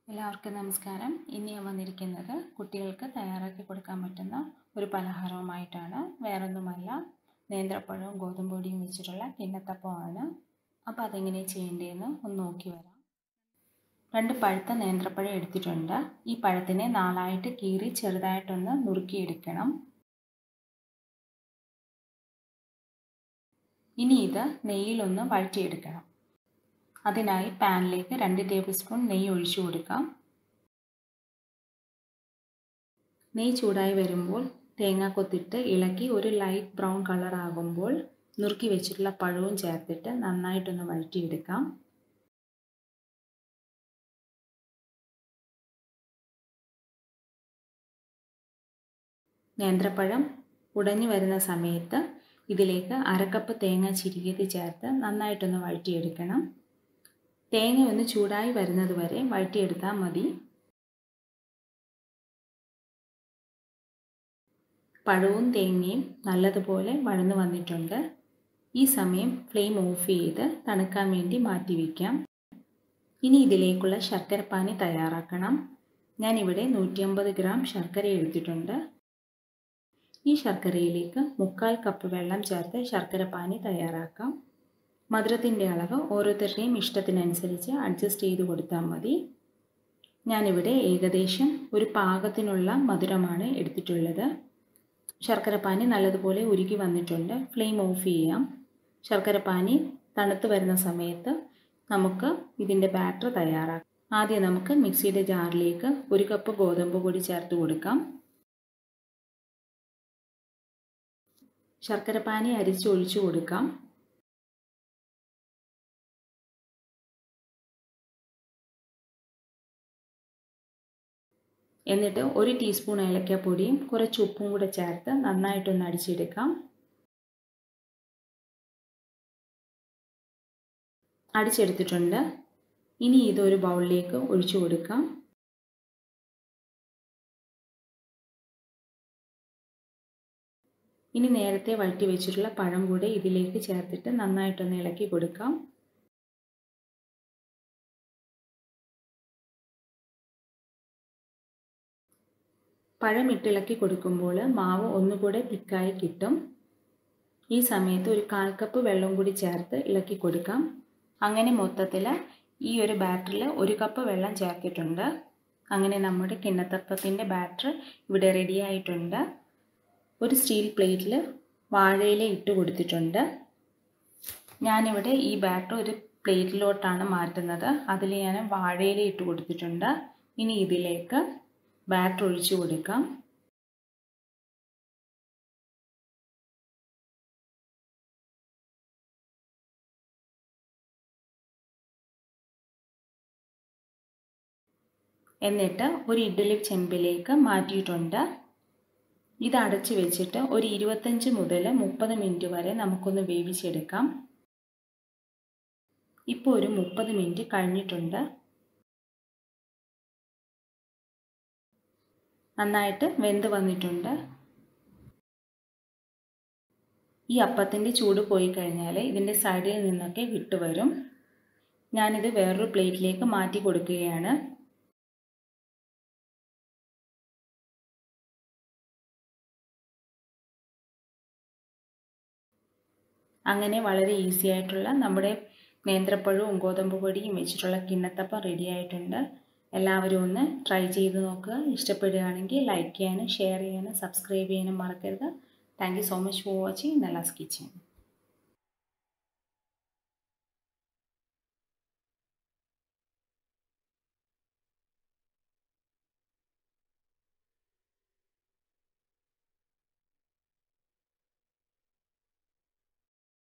എല്ലാവർക്കും നമസ്കാരം ഇന്ന് ഞാൻ വന്നിരിക്കുന്നത് കുട്ടികൾക്ക് തയ്യാറാക്കി കൊടുക്കാൻ പറ്റുന്ന ഒരു പലഹാരവുമായിട്ടാണ് വേറൊന്നുമല്ല നേന്ത്രപ്പഴവും ഗോതമ്പ് പൊടിയും വെച്ചിട്ടുള്ള കിണ്ണത്തപ്പമാണ് അപ്പോൾ അതെങ്ങനെ ചെയ്യേണ്ടതെന്ന് ഒന്ന് നോക്കി വരാം രണ്ട് പഴുത്ത നേന്ത്രപ്പഴം എടുത്തിട്ടുണ്ട് ഈ പഴത്തിനെ നാലായിട്ട് കീറി ചെറുതായിട്ടൊന്ന് നുറുക്കിയെടുക്കണം ഇനി ഇത് നെയ്യിലൊന്ന് വഴറ്റിയെടുക്കണം അതിനായി പാനിലേക്ക് രണ്ട് ടേബിൾ സ്പൂൺ നെയ്യ് ഒഴിച്ചു കൊടുക്കാം നെയ്യ് ചൂടായി വരുമ്പോൾ തേങ്ങാക്കൊത്തിട്ട് ഇളക്കി ഒരു ലൈറ്റ് ബ്രൗൺ കളർ ആകുമ്പോൾ നുറുക്കി വെച്ചിട്ടുള്ള പഴവും ചേർത്തിട്ട് നന്നായിട്ടൊന്ന് വഴറ്റിയെടുക്കാം നേന്ത്രപ്പഴം ഉടഞ്ഞു വരുന്ന സമയത്ത് ഇതിലേക്ക് അരക്കപ്പ് തേങ്ങ ചിരികിയത് ചേർത്ത് നന്നായിട്ടൊന്ന് വഴറ്റിയെടുക്കണം തേങ്ങ ഒന്ന് ചൂടായി വരുന്നത് വരെ വഴറ്റിയെടുത്താൽ മതി പഴവും തേങ്ങയും നല്ലതുപോലെ വഴന്നു വന്നിട്ടുണ്ട് ഈ സമയം ഫ്ലെയിം ഓഫ് ചെയ്ത് തണുക്കാൻ വേണ്ടി മാറ്റി വയ്ക്കാം ഇനി ഇതിലേക്കുള്ള ശർക്കരപ്പാനി തയ്യാറാക്കണം ഞാനിവിടെ നൂറ്റിയമ്പത് ഗ്രാം ശർക്കര എടുത്തിട്ടുണ്ട് ഈ ശർക്കരയിലേക്ക് മുക്കാൽ കപ്പ് വെള്ളം ചേർത്ത് ശർക്കരപ്പാനി തയ്യാറാക്കാം മധുരത്തിൻ്റെ അളവ് ഓരോരുത്തരുടെയും ഇഷ്ടത്തിനനുസരിച്ച് അഡ്ജസ്റ്റ് ചെയ്ത് കൊടുത്താൽ മതി ഞാനിവിടെ ഏകദേശം ഒരു പാകത്തിനുള്ള മധുരമാണ് എടുത്തിട്ടുള്ളത് ശർക്കരപ്പാനി നല്ലതുപോലെ ഉരുകി വന്നിട്ടുണ്ട് ഫ്ലെയിം ഓഫ് ചെയ്യാം ശർക്കരപ്പാനി തണുത്ത് വരുന്ന സമയത്ത് നമുക്ക് ഇതിൻ്റെ ബാറ്റർ തയ്യാറാക്കാം ആദ്യം നമുക്ക് മിക്സിയുടെ ജാറിലേക്ക് ഒരു കപ്പ് ഗോതമ്പ് പൊടി ചേർത്ത് കൊടുക്കാം ശർക്കരപ്പാനി അരിച്ചൊഴിച്ചു കൊടുക്കാം എന്നിട്ട് ഒരു ടീസ്പൂൺ ഏലക്കപ്പൊടിയും കുറച്ച് ഉപ്പും കൂടെ ചേർത്ത് നന്നായിട്ടൊന്ന് അടിച്ചെടുക്കാം അടിച്ചെടുത്തിട്ടുണ്ട് ഇനി ഇതൊരു ബൗളിലേക്ക് ഒഴിച്ചു കൊടുക്കാം ഇനി നേരത്തെ വഴറ്റി വെച്ചിട്ടുള്ള പഴം കൂടെ ഇതിലേക്ക് ചേർത്തിട്ട് നന്നായിട്ടൊന്ന് ഇളക്കി കൊടുക്കാം പഴം ഇട്ടിളക്കി കൊടുക്കുമ്പോൾ മാവ് ഒന്നുകൂടെ തിക്കായി കിട്ടും ഈ സമയത്ത് ഒരു കാൽ കപ്പ് വെള്ളം കൂടി ചേർത്ത് ഇളക്കി കൊടുക്കാം അങ്ങനെ മൊത്തത്തിൽ ഈ ഒരു ബാറ്ററിൽ ഒരു കപ്പ് വെള്ളം ചേർത്തിട്ടുണ്ട് അങ്ങനെ നമ്മുടെ കിണ്ണത്തപ്പത്തിൻ്റെ ബാറ്റർ ഇവിടെ റെഡി ആയിട്ടുണ്ട് ഒരു സ്റ്റീൽ പ്ലേറ്റിൽ വാഴയില ഇട്ട് കൊടുത്തിട്ടുണ്ട് ഞാനിവിടെ ഈ ബാറ്റർ ഒരു പ്ലേറ്റിലോട്ടാണ് മാറ്റുന്നത് അതിൽ ഞാൻ വാഴയില ഇട്ട് കൊടുത്തിട്ടുണ്ട് ഇനി ഇതിലേക്ക് ബാറ്റർ ഒഴിച്ചു കൊടുക്കാം എന്നിട്ട് ഒരു ഇഡ്ഡലി ചെമ്പിലേക്ക് മാറ്റിയിട്ടുണ്ട് ഇത് അടച്ചു വെച്ചിട്ട് ഒരു ഇരുപത്തഞ്ച് മുതൽ മുപ്പത് മിനിറ്റ് വരെ നമുക്കൊന്ന് വേവിച്ചെടുക്കാം ഇപ്പോൾ ഒരു മുപ്പത് മിനിറ്റ് കഴിഞ്ഞിട്ടുണ്ട് നന്നായിട്ട് വെന്ത് വന്നിട്ടുണ്ട് ഈ അപ്പത്തിൻ്റെ ചൂട് പോയി കഴിഞ്ഞാൽ ഇതിൻ്റെ സൈഡിൽ നിന്നൊക്കെ വിട്ടുവരും ഞാനിത് വേറൊരു പ്ലേറ്റിലേക്ക് മാറ്റി കൊടുക്കുകയാണ് അങ്ങനെ വളരെ ഈസി ആയിട്ടുള്ള നമ്മുടെ നേന്ത്രപ്പഴവും ഗോതമ്പ് പൊടിയും വെച്ചിട്ടുള്ള കിണ്ണത്തപ്പം റെഡി ആയിട്ടുണ്ട് എല്ലാവരും ഒന്ന് ട്രൈ ചെയ്ത് നോക്കുക ഇഷ്ടപ്പെടുകയാണെങ്കിൽ ലൈക്ക് ചെയ്യാനും ഷെയർ ചെയ്യാനും സബ്സ്ക്രൈബ് ചെയ്യാനും മറക്കരുത് thank you so much for watching Nallas kitchen